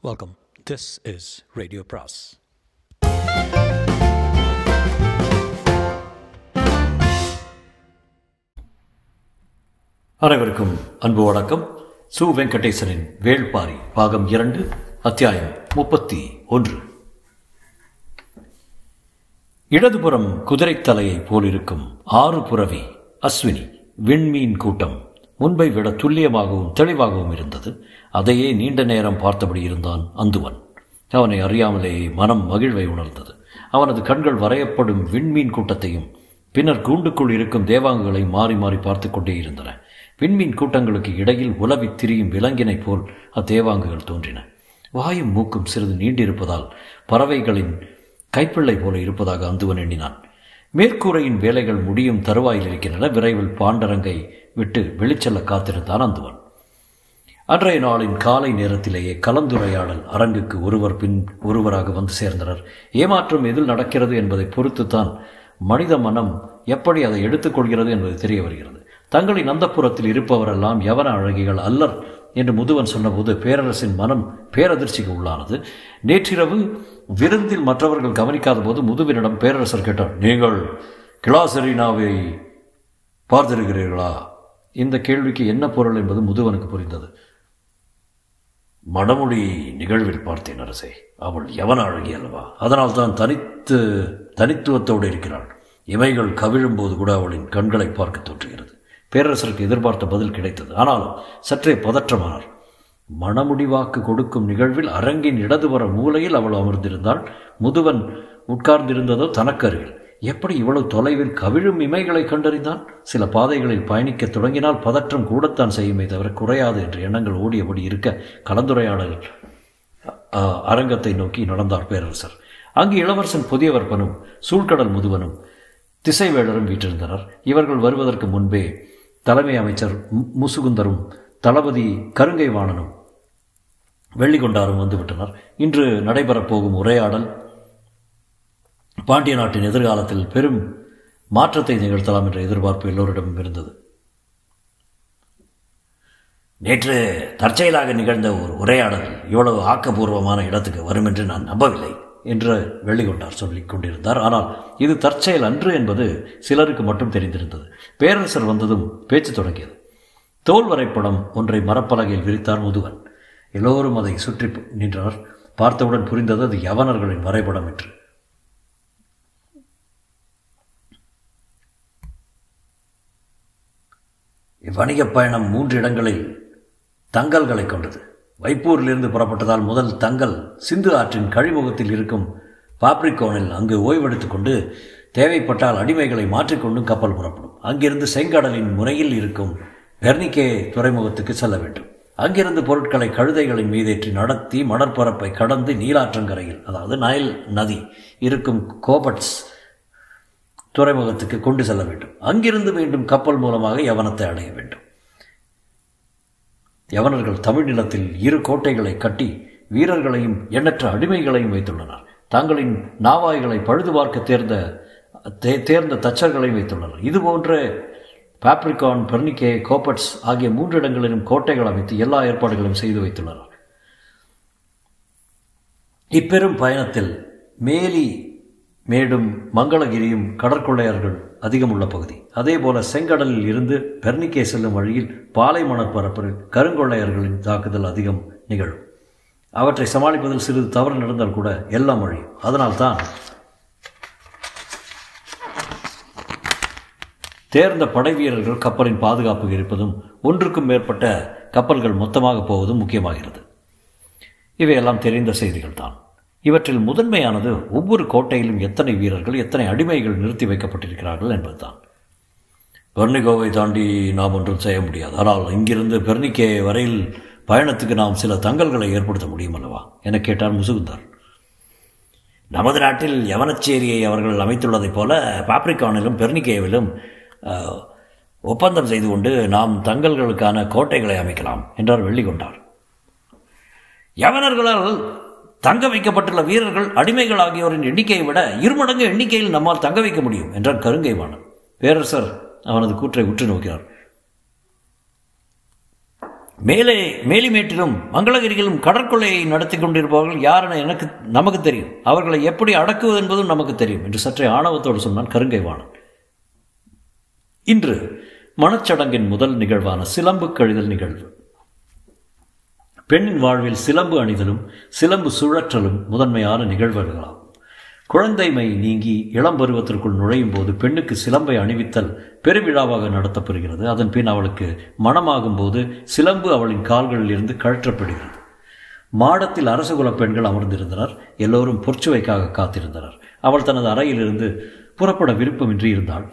Welcome. This is Radio Pras. அனைவருக்கும் அன்பு வணக்கம் சு வெங்கடேசனின் வேள்பாரி பாகம் இரண்டு அத்தியாயம் முப்பத்தி ஒன்று இடதுபுறம் குதிரைத்தலையைப் போலிருக்கும் ஆறு புறவி அஸ்வினி விண்மீன் கூட்டம் முன்பை விட துல்லியமாகவும் தெளிவாகவும் இருந்தது அதையே நீண்ட நேரம் பார்த்தபடி இருந்தான் அந்துவன் அவனை அறியாமலேயே மனம் மகிழ்வை உணர்ந்தது அவனது கண்கள் வரையப்படும் விண்மீன் கூட்டத்தையும் பின்னர் கூண்டுக்குள் இருக்கும் தேவாங்கங்களை மாறி மாறி பார்த்து கொண்டே இருந்தன விண்மீன் கூட்டங்களுக்கு இடையில் உலவித் திரியும் விலங்கினைப் போல் அத்தேவாங்குகள் தோன்றின வாயும் மூக்கும் சிறிது நீண்டிருப்பதால் பறவைகளின் கைப்பிள்ளை போல இருப்பதாக அந்துவன் எண்ணினான் மேற்கூரையின் வேலைகள் முடியும் தருவாயில் இருக்கின்றன விரைவில் பாண்டரங்கை விட்டு வெளிச்செல்ல காத்திருந்தான் அந்துவன் அன்றைய நாளின் காலை நேரத்திலேயே கலந்துரையாடல் அரங்குக்கு ஒருவர் பின் ஒருவராக வந்து சேர்ந்தனர் ஏமாற்றம் எதில் நடக்கிறது என்பதை பொறுத்துத்தான் மனித மனம் எப்படி அதை எடுத்துக்கொள்கிறது என்பது தெரிய வருகிறது தங்களின் அந்தப்புறத்தில் இருப்பவரெல்லாம் யவன அழகிகள் அல்லர் என்று முதுவன் சொன்னபோது பேரரசின் மனம் பேரதிர்ச்சிக்கு உள்ளானது நேற்றிரவு விருந்தில் மற்றவர்கள் கவனிக்காத போது முதுவினிடம் பேரரசர் கேட்டார் நீங்கள் கிளாசரினாவை பார்த்திருக்கிறீர்களா இந்த கேள்விக்கு என்ன பொருள் என்பது முதுவனுக்கு புரிந்தது மடமுடி நிகழ்வில் பார்த்தேன் அரசே அவள் யவன அழகி அல்லவா அதனால் தான் தனித்து தனித்துவத்தோடு இருக்கிறாள் இமைகள் கவிழும்போது கூட அவளின் கண்களை பார்க்க தோன்றுகிறது பேரரசருக்கு எதிர்பார்த்த பதில் கிடைத்தது ஆனாலும் சற்றே பதற்றமானார் மணமுடிவாக்கு கொடுக்கும் நிகழ்வில் அரங்கின் இடதுபுற மூலையில் அவள் அமர்ந்திருந்தாள் முதுவன் உட்கார்ந்திருந்ததோ தனக்கு அருகில் எப்படி இவ்வளவு தொலைவில் கவிழும் இமைகளை கண்டறிந்தான் சில பாதைகளில் பயணிக்க தொடங்கினால் பதற்றம் கூடத்தான் செய்யுமே தவிர குறையாது என்ற எண்ணங்கள் ஓடியபடி இருக்க கலந்துரையாடல் அரங்கத்தை நோக்கி நடந்தார் பேரரசர் அங்கு இளவரசன் புதியவர்பனும் சூழ்கடல் முதுவனும் திசைவேளரும் வீற்றிருந்தனர் இவர்கள் வருவதற்கு முன்பே தலைமை அமைச்சர் முசுகுந்தரும் தளபதி கருங்கை வாணனும் வெள்ளிகொண்டாரும் வந்துவிட்டனர் இன்று நடைபெறப் போகும் உரையாடல் பாண்டிய நாட்டின் எதிர்காலத்தில் பெரும் மாற்றத்தை நிகழ்த்தலாம் என்ற எதிர்பார்ப்பு எல்லோரிடமும் இருந்தது நேற்று தற்செயலாக நிகழ்ந்த ஒரு உரையாடல் இவ்வளவு ஆக்கப்பூர்வமான இடத்துக்கு வரும் என்று நான் நம்பவில்லை என்று வெள்ளிகொண்டார் சொல்லிக் கொண்டிருந்தார் ஆனால் இது தற்செயல் அன்று என்பது சிலருக்கு மட்டும் தெரிந்திருந்தது பேரரசர் வந்ததும் பேச்சு தொடங்கியது தோல் வரைபடம் ஒன்றை மரப்பலகையில் விரித்தார் முதுவன் எல்லோரும் அதை சுற்றி நின்றனர் பார்த்தவுடன் புரிந்தது அது யவனர்களின் வரைபடம் என்று இவ்வணிக பயணம் மூன்று இடங்களில் தங்கல்களை கொண்டது வைப்பூரிலிருந்து புறப்பட்டதால் முதல் தங்கல் சிந்து ஆற்றின் கழிமுகத்தில் இருக்கும் பாப்ரிகோனில் அங்கு ஓய்வெடுத்துக் கொண்டு தேவைப்பட்டால் அடிமைகளை மாற்றிக்கொண்டும் கப்பல் புறப்படும் அங்கிருந்து செங்கடலின் முறையில் இருக்கும் பெர்னிகே துறைமுகத்துக்கு செல்ல வேண்டும் அங்கிருந்து பொருட்களை கழுதைகளின் மீதேற்றி நடத்தி மணற்பரப்பை கடந்து நீலாற்றங்கரையில் அதாவது நைல் நதி இருக்கும் கோபட்ஸ் துறைமுகத்துக்கு கொண்டு செல்ல வேண்டும் அங்கிருந்து மீண்டும் கப்பல் மூலமாக யவனத்தை அடைய வேண்டும் யவனர்கள் தமிழ் நிலத்தில் இரு கோட்டைகளை கட்டி வீரர்களையும் எண்ணற்ற அடிமைகளையும் வைத்துள்ளனர் தங்களின் நாவாய்களை பழுது பார்க்க தேர்ந்த தேர்ந்த தச்சர்களையும் வைத்துள்ளனர் இதுபோன்ற பாப்ரிகான் பெர்னிகே கோப்பட்ஸ் ஆகிய மூன்று இடங்களிலும் கோட்டைகள் அமைத்து எல்லா ஏற்பாடுகளும் செய்து வைத்துள்ளனர் இப்பெரும் பயணத்தில் மேலி மேடும் மங்களகிரியும் கடற்கொள்ளையர்கள் அதிகம் உள்ள பகுதி அதே போல செங்கடலில் இருந்து பெர்னிக்கே செல்லும் வழியில் பாலை மணற்பரப்பில் கருங்கொள்ளையர்களின் தாக்குதல் அதிகம் நிகழும் அவற்றை சமாளிப்பதில் சிறிது தவறு நடந்தால் கூட எல்லாம் வழியும் அதனால்தான் தேர்ந்த படை வீரர்கள் கப்பலின் பாதுகாப்பு இருப்பதும் ஒன்றுக்கும் மேற்பட்ட கப்பல்கள் மொத்தமாக போவதும் முக்கியமாகிறது இவையெல்லாம் தெரிந்த செய்திகள் தான் இவற்றில் முதன்மையானது ஒவ்வொரு கோட்டையிலும் எத்தனை வீரர்கள் எத்தனை அடிமைகள் நிறுத்தி வைக்கப்பட்டிருக்கிறார்கள் என்பதுதான் பெர்னிகோவை தாண்டி நாம் ஒன்றும் செய்ய முடியாது ஆனால் இங்கிருந்து பெர்னிக்கே வரையில் பயணத்துக்கு நாம் சில தங்கல்களை ஏற்படுத்த முடியும் அல்லவா என கேட்டார் முசுகுந்தார் நமது நாட்டில் யவனச்சேரியை அவர்கள் அமைத்துள்ளதைப் போல பாப்ரிகானிலும் பெர்னிகேவிலும் ஒப்பந்தம் செய்து கொண்டு நாம் தங்கல்களுக்கான கோட்டைகளை அமைக்கலாம் என்றார் வெள்ளிகொண்டார் யவனர்களால் தங்க வைக்கப்பட்டுள்ள வீரர்கள் அடிமைகள் ஆகியோரின் எண்ணிக்கையை விட இருமடங்கு எண்ணிக்கையில் நம்மால் தங்க வைக்க முடியும் என்றார் கருங்கைவாணன் பேரரசர் அவனது கூற்றை உற்று நோக்கினார் மேலே மேலிமேட்டிலும் மங்களகிரியிலும் கடற்கொள்ளையை நடத்தி கொண்டிருப்பவர்கள் யார் என எனக்கு நமக்கு தெரியும் அவர்களை எப்படி அடக்குவது என்பதும் நமக்கு தெரியும் என்று சற்றே ஆணவத்தோடு சொன்னான் கருங்கைவாணன் இன்று மணச்சடங்கின் முதல் நிகழ்வான சிலம்பு கழிதல் நிகழ்வு பெண்ணின் வாழ்வில் சிலம்பு அணிதலும் சிலம்பு சுழற்றலும் முதன்மையான நிகழ்வுகளாகும் குழந்தைமை நீங்கி இளம் பருவத்திற்குள் நுழையும் போது பெண்ணுக்கு சிலம்பை அணிவித்தல் பெருவிழாவாக நடத்தப்படுகிறது அதன் பின் அவளுக்கு மனமாகும் போது சிலம்பு அவளின் கால்களில் இருந்து கழற்றப்படுகிறது மாடத்தில் அரசகுல பெண்கள் அமர்ந்திருந்தனர் எல்லோரும் பொற்சுவைக்காக காத்திருந்தனர் அவள் தனது அறையிலிருந்து புறப்பட விருப்பமின்றி இருந்தாள்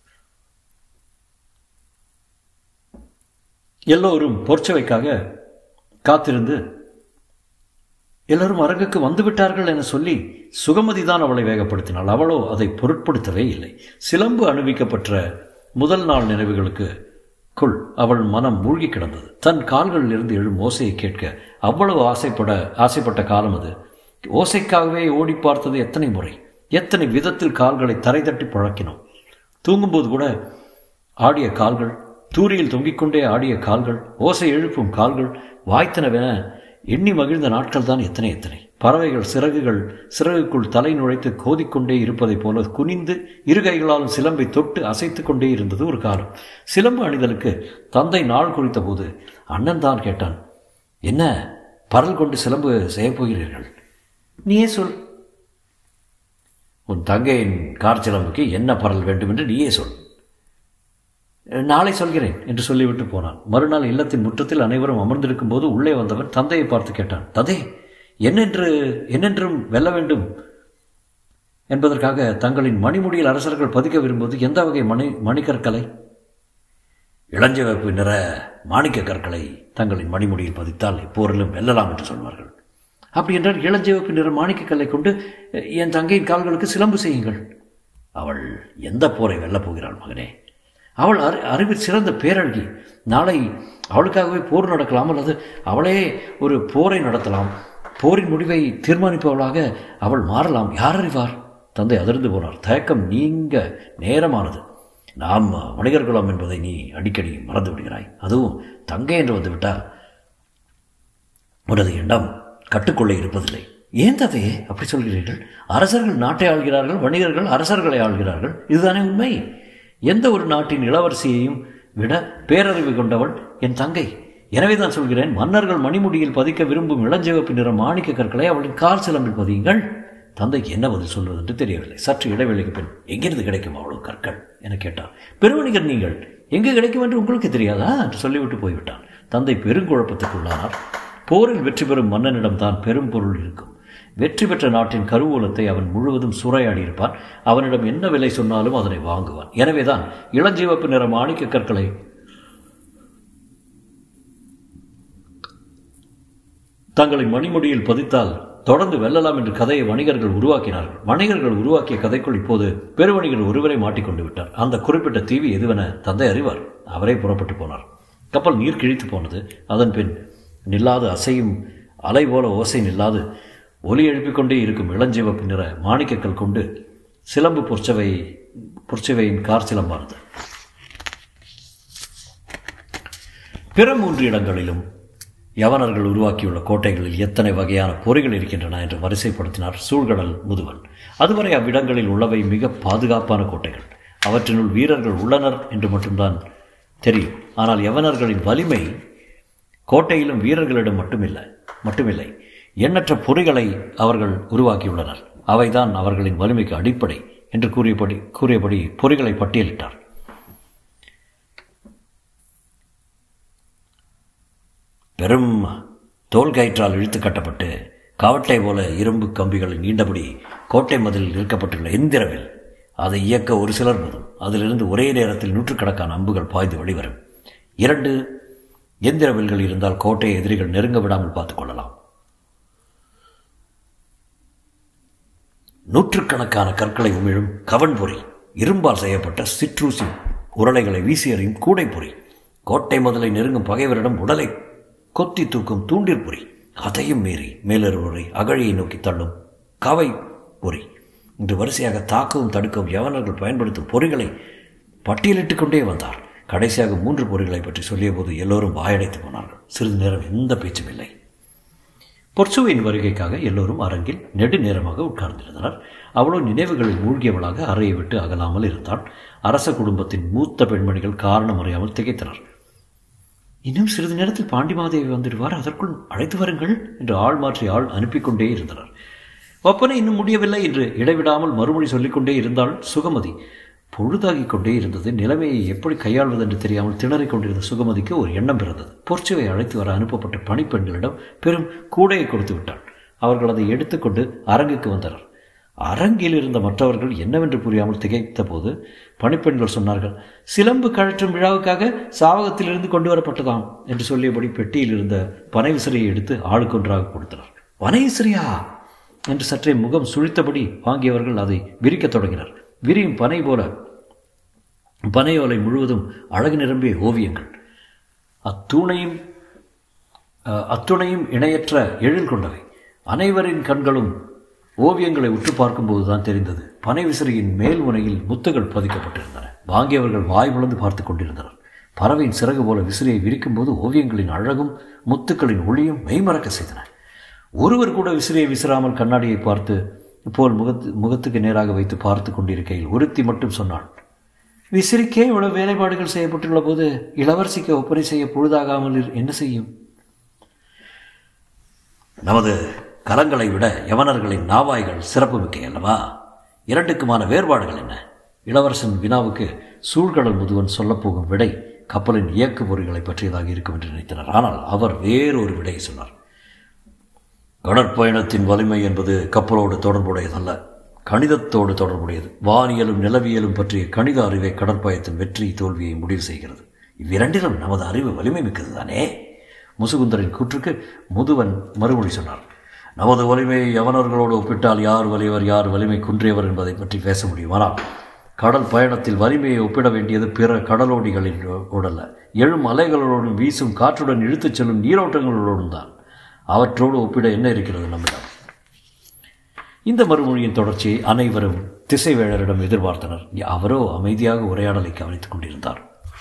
எல்லோரும் பொற்சுவைக்காக காத்திருந்து எல்லோரும் அரங்குக்கு வந்துவிட்டார்கள் என சொல்லி சுகமதி தான் அவளை வேகப்படுத்தினாள் அவளோ அதை பொருட்படுத்தவே இல்லை சிலம்பு அணிவிக்கப்பட்ட முதல் நாள் நினைவுகளுக்கு குள் அவள் மனம் மூழ்கி கிடந்தது தன் கால்களில் இருந்து எழும் ஓசையை கேட்க அவ்வளவு ஆசைப்பட ஆசைப்பட்ட காலம் அது ஓசைக்காகவே ஓடி பார்த்தது எத்தனை முறை எத்தனை விதத்தில் கால்களை தரை தட்டி பழக்கினோம் தூங்கும்போது கூட ஆடிய கால்கள் தூரியில் தொங்கிக் கொண்டே ஆடிய கால்கள் ஓசை எழுப்பும் கால்கள் வாய்த்தனவென எண்ணி மகிழ்ந்த நாட்கள் தான் எத்தனை எத்தனை பறவைகள் சிறகுகள் சிறகுக்குள் தலை நுழைத்து கோதிக்கொண்டே இருப்பதைப் போல குனிந்து இரு கைகளாலும் சிலம்பை தொட்டு அசைத்து கொண்டே இருந்தது ஒரு காலம் சிலம்பு அணிதலுக்கு தந்தை நாள் குறித்த போது அண்ணன் தான் கேட்டான் என்ன பரல் கொண்டு சிலம்பு செய்யப் போகிறீர்கள் நீயே சொல் உன் தங்கையின் கார் சிலம்புக்கு என்ன பரல் வேண்டும் என்று நீயே சொல் நாளை சொல்கிறேன் என்று சொல்லிவிட்டு போனான் மறுநாள் இல்லத்தின் முற்றத்தில் அனைவரும் அமர்ந்திருக்கும் போது உள்ளே வந்தவன் தந்தையை பார்த்து கேட்டான் தந்தை என்னென்று என்னென்றும் வெல்ல வேண்டும் என்பதற்காக தங்களின் மணிமுடியில் அரசர்கள் பதிக்க விரும்புவது எந்த வகை மணி மணிக்கற்களை இளஞ்சிவப்பு நிற மாணிக்க கற்களை தங்களின் மணிமுடியில் பதித்தால் எப்போரிலும் வெல்லலாம் என்று சொல்வார்கள் அப்படி என்றால் இளஞ்சிவப்பு நிற மாணிக்கக்கல்லை கொண்டு என் தங்கையின் கால்களுக்கு சிலம்பு செய்யுங்கள் அவள் எந்த போரை வெல்லப் போகிறாள் மகனே அவள் அறி அறிவில் சிறந்த பேரழகி நாளை அவளுக்காகவே போர் நடக்கலாம் அல்லது அவளே ஒரு போரை நடத்தலாம் போரின் முடிவை தீர்மானிப்பவளாக அவள் மாறலாம் யார் அறிவார் தந்தை அதிர்ந்து போனார் தயக்கம் நீங்க நேரமானது நாம் வணிகர்குலம் என்பதை நீ அடிக்கடி மறந்து விடுகிறாய் அதுவும் தங்கை என்று வந்துவிட்டால் உனது எண்ணம் கட்டுக்கொள்ளே இருப்பதில்லை ஏன் தந்தையே அப்படி சொல்கிறீர்கள் அரசர்கள் நாட்டை ஆள்கிறார்கள் வணிகர்கள் அரசர்களை ஆள்கிறார்கள் இதுதானே உண்மை எந்த ஒரு நாட்டின் இளவரசியையும் விட பேரறிவு கொண்டவள் என் தங்கை எனவே தான் சொல்கிறேன் மன்னர்கள் மணிமுடியில் பதிக்க விரும்பும் இளஞ்சிவப்பு நிற மாணிக்க கற்களை அவளின் கால் சிலம்பில் பதியுங்கள் தந்தைக்கு என்ன பதில் சொல்வது என்று தெரியவில்லை சற்று இடைவெளிக்கு பின் எங்கிருந்து கிடைக்கும் அவ்வளவு கற்கள் என கேட்டார் பெருவணிகர் நீங்கள் எங்கே கிடைக்கும் என்று உங்களுக்கு தெரியாதா என்று சொல்லிவிட்டு போய்விட்டான் தந்தை பெருங்குழப்பத்துக்கு உள்ளானார் போரில் வெற்றி பெறும் மன்னனிடம் தான் பெரும் பொருள் இருக்கும் வெற்றி பெற்ற நாட்டின் கருவூலத்தை அவன் முழுவதும் சூறையாடியிருப்பான் அவனிடம் என்ன விலை சொன்னாலும் அதனை வாங்குவான் எனவேதான் இளஞ்சிவப்பு நிற மாணிக்க கற்களை தங்களின் மணிமுடியில் பதித்தால் தொடர்ந்து வெல்லலாம் என்று கதையை வணிகர்கள் உருவாக்கினார்கள் வணிகர்கள் உருவாக்கிய கதைக்குள் இப்போது பெருவணிகர் ஒருவரை மாட்டிக்கொண்டு விட்டார் அந்த குறிப்பிட்ட தீவி எதுவென தந்தை அறிவார் அவரே புறப்பட்டு போனார் கப்பல் நீர் கிழித்து போனது அதன் பின் நில்லாது அசையும் அலை போல ஓசை நில்லாது ஒலி எழுப்பிக் கொண்டே இருக்கும் இளஞ்சிவப்பு நிற மாணிக்கக்கல் கொண்டு சிலம்பு பொற்சவை பொற்சவையின் கார் சிலம்பானது பிற மூன்று இடங்களிலும் யவனர்கள் உருவாக்கியுள்ள கோட்டைகளில் எத்தனை வகையான பொறிகள் இருக்கின்றன என்று வரிசைப்படுத்தினார் சூழ்கடல் முதுவன் அதுவரை அவ்விடங்களில் உள்ளவை மிக பாதுகாப்பான கோட்டைகள் அவற்றினுள் வீரர்கள் உள்ளனர் என்று மட்டும்தான் தெரியும் ஆனால் யவனர்களின் வலிமை கோட்டையிலும் வீரர்களிடம் மட்டுமில்லை மட்டுமில்லை எண்ணற்ற பொறிகளை அவர்கள் உருவாக்கியுள்ளனர் அவைதான் அவர்களின் வலிமைக்கு அடிப்படை என்று கூறியபடி கூறியபடி பொறிகளை பட்டியலிட்டார் பெரும் தோல் கயிற்றால் இழுத்து கட்டப்பட்டு காவட்டை போல இரும்பு கம்பிகளில் நீண்டபடி கோட்டை மதிலில் இருக்கப்பட்டுள்ள எந்திரவில் அதை இயக்க ஒரு சிலர் போதும் அதிலிருந்து ஒரே நேரத்தில் நூற்றுக்கணக்கான அம்புகள் பாய்ந்து வெளிவரும் இரண்டு எந்திர வில்கள் இருந்தால் கோட்டையை எதிரிகள் நெருங்க விடாமல் பார்த்துக் கொள்ளலாம் நூற்றுக்கணக்கான கற்களை உமிழும் கவன் பொறி இரும்பால் செய்யப்பட்ட சிற்றூசி உரளைகளை வீசி எறியும் கூடை பொறி கோட்டை முதலை நெருங்கும் பகைவரிடம் உடலை கொத்தி தூக்கும் தூண்டிற் பொறி அதையும் மீறி மேலொருவரை அகழியை நோக்கி தள்ளும் கவை பொறி இன்று வரிசையாக தாக்கவும் தடுக்கவும் யவனர்கள் பயன்படுத்தும் பொறிகளை பட்டியலிட்டுக் கொண்டே வந்தார் கடைசியாக மூன்று பொறிகளை பற்றி சொல்லிய போது எல்லோரும் வாயடைத்து போனார்கள் சிறிது நேரம் எந்த பேச்சும் இல்லை பொற்சுவையின் வருகைக்காக எல்லோரும் அரங்கில் நெடு நேரமாக உட்கார்ந்திருந்தனர் அவளோ நினைவுகளில் மூழ்கியவளாக அறையை விட்டு அகலாமல் இருந்தாள் அரச குடும்பத்தின் மூத்த பெண்மணிகள் காரணம் அறியாமல் திகைத்தனர் இன்னும் சிறிது நேரத்தில் பாண்டிமாதேவி வந்துடுவார் அதற்குள் அழைத்து வருங்கள் என்று ஆள் மாற்றி ஆள் அனுப்பி கொண்டே இருந்தனர் ஒப்பனை இன்னும் முடியவில்லை என்று இடைவிடாமல் மறுமொழி சொல்லிக்கொண்டே இருந்தால் சுகமதி பொழுதாகிக் கொண்டே இருந்தது நிலைமையை எப்படி கையாள்வது என்று தெரியாமல் திணறிக் கொண்டிருந்த சுகமதிக்கு ஒரு எண்ணம் பிறந்தது பொற்சுவை அழைத்து வர அனுப்பப்பட்ட பணிப்பெண்களிடம் பெரும் கூடையை கொடுத்து விட்டாள் அவர்கள் அதை எடுத்துக்கொண்டு அரங்குக்கு வந்தனர் அரங்கில் இருந்த மற்றவர்கள் என்னவென்று புரியாமல் திகைத்த போது பணிப்பெண்கள் சொன்னார்கள் சிலம்பு கழற்றும் விழாவுக்காக சாவகத்திலிருந்து கொண்டு வரப்பட்டதாம் என்று சொல்லியபடி பெட்டியில் இருந்த பனை விசிறியை எடுத்து ஆளுக்கொன்றாக கொடுத்தனர் பனை விசிறியா என்று சற்றே முகம் சுழித்தபடி வாங்கியவர்கள் அதை விரிக்கத் தொடங்கினர் விரியும் பனை போல பனையோலை முழுவதும் அழகு நிரம்பிய ஓவியங்கள் அத்தூணையும் அத்துணையும் இணையற்ற எழில் கொண்டவை அனைவரின் கண்களும் ஓவியங்களை உற்று பார்க்கும்போது தான் தெரிந்தது பனை விசிறியின் மேல் முனையில் முத்துகள் பதிக்கப்பட்டிருந்தன வாங்கியவர்கள் வாய் முழந்து பார்த்து கொண்டிருந்தனர் பறவையின் சிறகு போல விசிறியை விரிக்கும்போது ஓவியங்களின் அழகும் முத்துக்களின் ஒளியும் மெய்மறக்க செய்தன ஒருவர் கூட விசிறியை விசிறாமல் கண்ணாடியை பார்த்து போல் முகத்து முகத்துக்கு நேராக வைத்து பார்த்து கொண்டிருக்கையில் ஒருத்தி மட்டும் சொன்னாள் விசிறிக்கே இவ்வளவு வேலைப்பாடுகள் செய்யப்பட்டுள்ள போது இளவரசிக்கு ஒப்பனை செய்ய பொழுதாகாமல் என்ன செய்யும் நமது கலங்களை விட யவனர்களின் நாவாய்கள் சிறப்பு மிக்கை அல்லவா இரண்டுக்குமான வேறுபாடுகள் என்ன இளவரசன் வினாவுக்கு சூழ்கடல் முதுவன் சொல்லப்போகும் விடை கப்பலின் இயக்கு பொறிகளை பற்றியதாக இருக்கும் என்று நினைத்தனர் ஆனால் அவர் வேறொரு விடையை சொன்னார் கடற்பயணத்தின் வலிமை என்பது கப்பலோடு தொடர்புடையதல்ல கணிதத்தோடு தொடர்புடையது வானியலும் நிலவியலும் பற்றிய கணித அறிவை கடற்பயத்தின் வெற்றி தோல்வியை முடிவு செய்கிறது இவ்விரண்டிலும் நமது அறிவு வலிமை மிக்கது தானே முசுகுந்தரின் கூற்றுக்கு முதுவன் மறுமொழி சொன்னார் நமது வலிமையை யவனர்களோடு ஒப்பிட்டால் யார் வலியவர் யார் வலிமை குன்றியவர் என்பதை பற்றி பேச முடியும் ஆனால் கடல் பயணத்தில் வலிமையை ஒப்பிட வேண்டியது பிற கடலோடிகளின் ஓடல்ல எழும் அலைகளோடும் வீசும் காற்றுடன் இழுத்துச் செல்லும் நீரோட்டங்களோடும் தான் அவற்றோடு ஒப்பிட என்ன இருக்கிறது நம்மிடம் இந்த மறுமொழியின் தொடர்ச்சியை அனைவரும் திசைவேழரிடம் எதிர்பார்த்தனர் அவரோ அமைதியாக உரையாடலை கவனித்துக் கொண்டிருந்தார்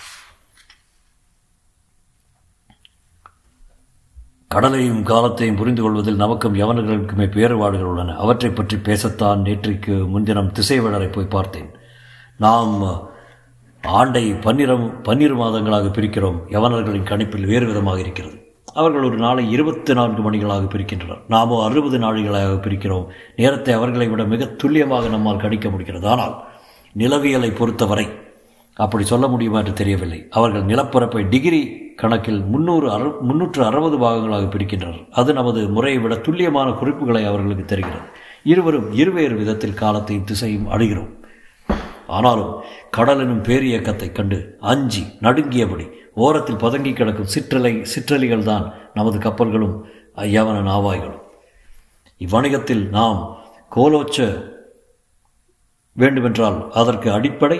கடலையும் காலத்தையும் புரிந்து கொள்வதில் நமக்கும் யவனர்களுக்குமே வேறுபாடுகள் உள்ளன அவற்றை பற்றி பேசத்தான் நேற்றைக்கு முன்தினம் திசைவேழரை போய் பார்த்தேன் நாம் ஆண்டை பன்னிரம் பன்னிரு மாதங்களாக பிரிக்கிறோம் யவனர்களின் கணிப்பில் வேறு விதமாக இருக்கிறது அவர்கள் ஒரு நாளை இருபத்தி நான்கு மணிகளாக பிரிக்கின்றனர் நாமோ அறுபது நாளிகளாக பிரிக்கிறோம் நேரத்தை அவர்களை விட மிக துல்லியமாக நம்மால் கணிக்க முடிகிறது ஆனால் நிலவியலை பொறுத்தவரை அப்படி சொல்ல முடியுமா என்று தெரியவில்லை அவர்கள் நிலப்பரப்பை டிகிரி கணக்கில் முன்னூறு அறு முன்னூற்று அறுபது பாகங்களாக பிரிக்கின்றனர் அது நமது முறையை விட துல்லியமான குறிப்புகளை அவர்களுக்கு தெரிகிறது இருவரும் இருவேறு விதத்தில் காலத்தையும் திசையும் அடைகிறோம் ஆனாலும் கடலினும் பேரியக்கத்தைக் கண்டு அஞ்சி நடுங்கியபடி ஓரத்தில் பதங்கி கிடக்கும் சிற்றலை சிற்றலிகள் தான் நமது கப்பல்களும் யவன நாவாய்களும் இவ்வணிகத்தில் நாம் கோலோச்ச வேண்டுமென்றால் அதற்கு அடிப்படை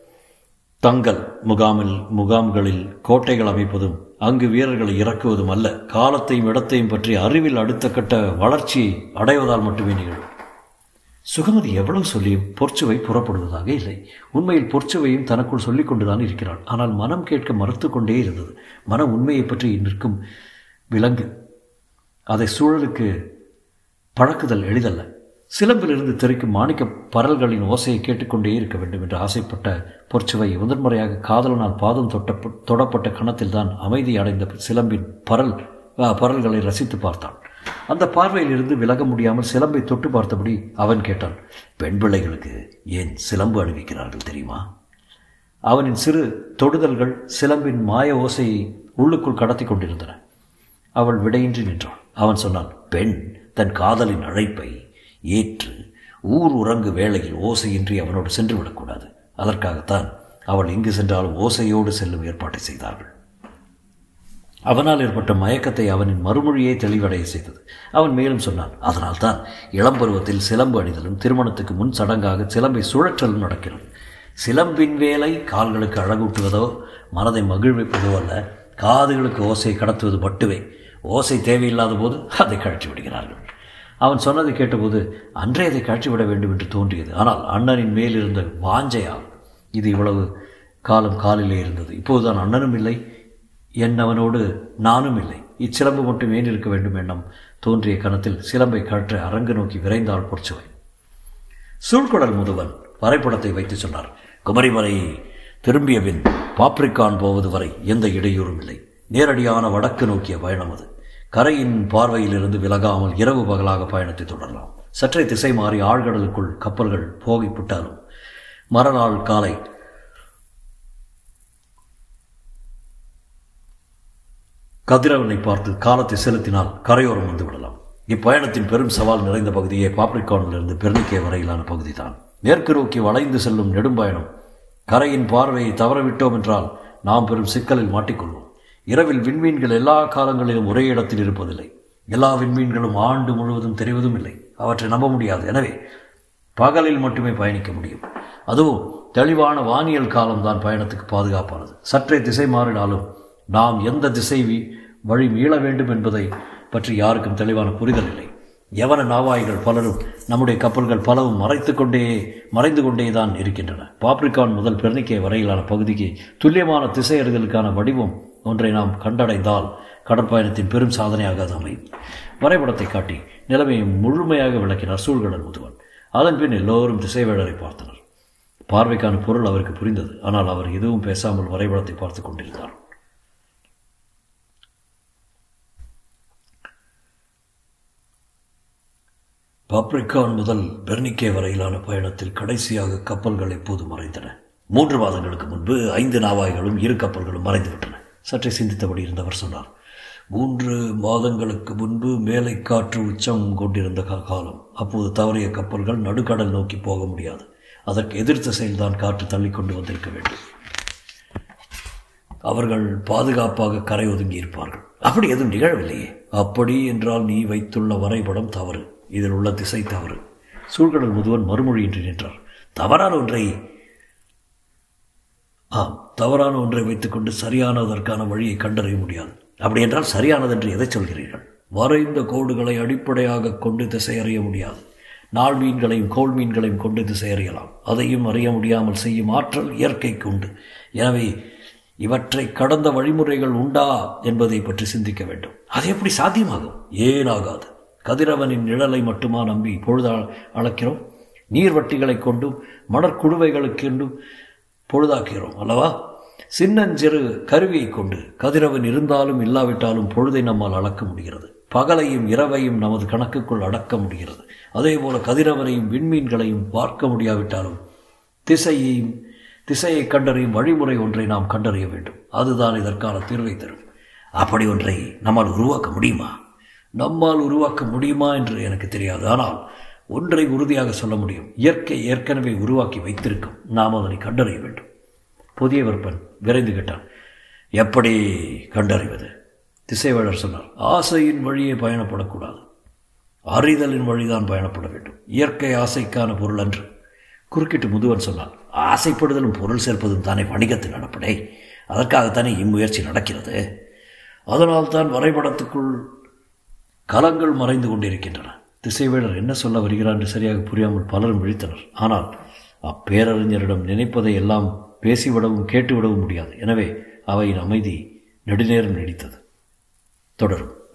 தங்கள் முகாமில் முகாம்களில் கோட்டைகள் அமைப்பதும் அங்கு வீரர்களை இறக்குவதும் அல்ல காலத்தையும் இடத்தையும் பற்றி அறிவில் அடுத்த கட்ட வளர்ச்சியை அடைவதால் மட்டுமே நிகழும் சுகமதி எவ்வளவு சொல்லியும் பொற்சுவை புறப்படுவதாக இல்லை உண்மையில் பொற்சுவையும் தனக்குள் சொல்லிக் கொண்டுதான் இருக்கிறாள் ஆனால் மனம் கேட்க மறுத்து கொண்டே இருந்தது மனம் உண்மையை பற்றி நிற்கும் விலங்கு அதை சூழலுக்கு பழக்குதல் எளிதல்ல சிலம்பிலிருந்து தெரிக்கும் மாணிக்க பரல்களின் ஓசையை கேட்டுக்கொண்டே இருக்க வேண்டும் என்று ஆசைப்பட்ட பொற்சுவை முதன்முறையாக காதலனால் பாதம் தொட்ட தொடப்பட்ட கணத்தில் தான் அமைதி அடைந்த சிலம்பின் பரல் பரல்களை ரசித்து பார்த்தான் அந்த பார்வையில் இருந்து விலக முடியாமல் சிலம்பை தொட்டு பார்த்தபடி அவன் கேட்டான் பெண் பிள்ளைகளுக்கு ஏன் சிலம்பு அணிவிக்கிறார்கள் தெரியுமா அவனின் சிறு தொடுதல்கள் சிலம்பின் மாய ஓசையை உள்ளுக்குள் கடத்தி கொண்டிருந்தன அவள் விடையின்றி நின்றாள் அவன் சொன்னான் பெண் தன் காதலின் அழைப்பை ஏற்று ஊர் உறங்கு வேளையில் ஓசையின்றி அவனோடு சென்று விடக்கூடாது அதற்காகத்தான் அவள் எங்கு சென்றாலும் ஓசையோடு செல்லும் ஏற்பாட்டை செய்தார்கள் அவனால் ஏற்பட்ட மயக்கத்தை அவனின் மறுமொழியை தெளிவடைய செய்தது அவன் மேலும் சொன்னான் அதனால்தான் இளம்பருவத்தில் சிலம்பு அணிதலும் திருமணத்துக்கு முன் சடங்காக சிலம்பை சுழற்றலும் நடக்கிறது சிலம்பின் வேலை கால்களுக்கு அழகூட்டுவதோ மனதை மகிழ்விப்பதோ அல்ல காதுகளுக்கு ஓசை கடத்துவது மட்டுமே ஓசை தேவையில்லாத போது அதை கழற்றி விடுகிறார்கள் அவன் சொன்னதை கேட்டபோது அன்றே அதை கழற்றிவிட வேண்டும் என்று தோன்றியது ஆனால் அண்ணனின் மேல் இருந்த வாஞ்சையால் இது இவ்வளவு காலம் காலிலே இருந்தது இப்போதுதான் அண்ணனும் இல்லை என்னவனோடு நானும் இல்லை இச்சிலம்பு மட்டும் ஏன் இருக்க வேண்டும் எண்ணம் தோன்றிய கணத்தில் சிலம்பை கழற்ற அரங்கு நோக்கி விரைந்தாள் பொற்சுவை சூழ்குடல் முதுவன் வரைபடத்தை வைத்து சொன்னார் குமரிமலை திரும்பிய பின் பாப்ரிக்கான் போவது வரை எந்த இடையூறும் இல்லை நேரடியான வடக்கு நோக்கிய பயணம் அது கரையின் பார்வையிலிருந்து விலகாமல் இரவு பகலாக பயணத்தை தொடரலாம் சற்றே திசை மாறி ஆழ்கடலுக்குள் கப்பல்கள் போகிவிட்டாலும் மறுநாள் காலை கதிரவனை பார்த்து காலத்தை செலுத்தினால் கரையோரம் வந்து விடலாம் இப்பயணத்தின் பெரும் சவால் நிறைந்த பகுதியே பாப்ரிகானிலிருந்து பெர்னிக்கே வரையிலான பகுதிதான் மேற்கு நோக்கி வளைந்து செல்லும் நெடும்பயணம் கரையின் பார்வையை தவறவிட்டோம் என்றால் நாம் பெரும் சிக்கலில் மாட்டிக்கொள்வோம் இரவில் விண்மீன்கள் எல்லா காலங்களிலும் ஒரே இடத்தில் இருப்பதில்லை எல்லா விண்மீன்களும் ஆண்டு முழுவதும் தெரிவதும் இல்லை அவற்றை நம்ப முடியாது எனவே பகலில் மட்டுமே பயணிக்க முடியும் அதுவும் தெளிவான வானியல் காலம்தான் பயணத்துக்கு பாதுகாப்பானது சற்றே திசை மாறினாலும் நாம் எந்த திசை வழி மீள வேண்டும் என்பதை பற்றி யாருக்கும் தெளிவான புரிதல் இல்லை யவன நாவாய்கள் பலரும் நம்முடைய கப்பல்கள் பலவும் மறைத்து கொண்டே மறைந்து கொண்டே தான் இருக்கின்றன பாப்ரிகான் முதல் பெர்னிக்கே வரையிலான பகுதிக்கு துல்லியமான திசையறிதலுக்கான வடிவம் ஒன்றை நாம் கண்டடைந்தால் கடற்பயணத்தின் பெரும் சாதனையாக அது அமையும் வரைபடத்தை காட்டி நிலைமையை முழுமையாக விளக்கினார் சூழ்கடல் முதுவன் அதன் பின் எல்லோரும் திசைவேடரை பார்த்தனர் பார்வைக்கான பொருள் அவருக்கு புரிந்தது ஆனால் அவர் எதுவும் பேசாமல் வரைபடத்தை பார்த்து கொண்டிருந்தார் பப்ரிக்கான் முதல் பெர்னிக்கே வரையிலான பயணத்தில் கடைசியாக கப்பல்கள் எப்போது மறைந்தன மூன்று மாதங்களுக்கு முன்பு ஐந்து நாவாய்களும் இரு கப்பல்களும் மறைந்துவிட்டன சற்றே சிந்தித்தபடி இருந்தவர் சொன்னார் மூன்று மாதங்களுக்கு முன்பு மேலை காற்று உச்சம் கொண்டிருந்த காலம் அப்போது தவறிய கப்பல்கள் நடுக்கடல் நோக்கி போக முடியாது அதற்கு எதிர் திசையில்தான் காற்று தள்ளி கொண்டு வந்திருக்க வேண்டும் அவர்கள் பாதுகாப்பாக கரை ஒதுங்கி இருப்பார்கள் அப்படி எதுவும் நிகழவில்லையே அப்படி என்றால் நீ வைத்துள்ள வரைபடம் தவறு இதில் உள்ள திசை தவறு சூழ்கடல் முதுவன் மறுமொழியின்றி நின்றார் தவறான ஒன்றை ஆம் தவறான ஒன்றை வைத்துக்கொண்டு சரியானதற்கான வழியை கண்டறிய முடியாது அப்படி என்றால் சரியானது என்று எதை சொல்கிறீர்கள் வரைந்த கோடுகளை அடிப்படையாக கொண்டு திசை அறிய முடியாது நாள் மீன்களையும் கோள் மீன்களையும் கொண்டு திசை அறியலாம் அதையும் அறிய முடியாமல் செய்யும் ஆற்றல் இயற்கைக்கு உண்டு எனவே இவற்றை கடந்த வழிமுறைகள் உண்டா என்பதை பற்றி சிந்திக்க வேண்டும் அது எப்படி சாத்தியமாகும் ஏனாகாது கதிரவனின் நிழலை மட்டுமா நம்பி பொழுது அளக்கிறோம் நீர்வட்டிகளை கொண்டும் மணற்குடுவைகளுக்கென்றும் பொழுதாக்குகிறோம் அல்லவா சின்னஞ்சிறு கருவியை கொண்டு கதிரவன் இருந்தாலும் இல்லாவிட்டாலும் பொழுதை நம்மால் அளக்க முடிகிறது பகலையும் இரவையும் நமது கணக்குக்குள் அடக்க முடிகிறது அதே போல கதிரவனையும் விண்மீன்களையும் பார்க்க முடியாவிட்டாலும் திசையையும் திசையை கண்டறியும் வழிமுறை ஒன்றை நாம் கண்டறிய வேண்டும் அதுதான் இதற்கான தீர்வை தரும் அப்படி ஒன்றை நம்மால் உருவாக்க முடியுமா நம்மால் உருவாக்க முடியுமா என்று எனக்கு தெரியாது ஆனால் ஒன்றை உறுதியாக சொல்ல முடியும் இயற்கை ஏற்கனவே உருவாக்கி வைத்திருக்கும் நாம் அதனை கண்டறிய வேண்டும் புதிய விற்பன் விரைந்து கேட்டான் எப்படி கண்டறிவது திசைவேழர் சொன்னார் ஆசையின் வழியே பயணப்படக்கூடாது அறிதலின் வழிதான் பயணப்பட வேண்டும் இயற்கை ஆசைக்கான பொருள் அன்று குறுக்கிட்டு முதுவன் சொன்னான் ஆசைப்படுதலும் பொருள் சேர்ப்பதும் தானே வணிகத்தின் நடப்படை அதற்காகத்தானே இம்முயற்சி நடக்கிறது அதனால்தான் வரைபடத்துக்குள் கலங்கள் மறைந்து கொண்டிருக்கின்றன திசைவேடர் என்ன சொல்ல வருகிறார் என்று சரியாக புரியாமல் பலரும் விழித்தனர் ஆனால் அப்பேரறிஞரிடம் நினைப்பதை எல்லாம் பேசிவிடவும் கேட்டுவிடவும் முடியாது எனவே அவையின் அமைதி நெடுநேரம் நீடித்தது தொடரும்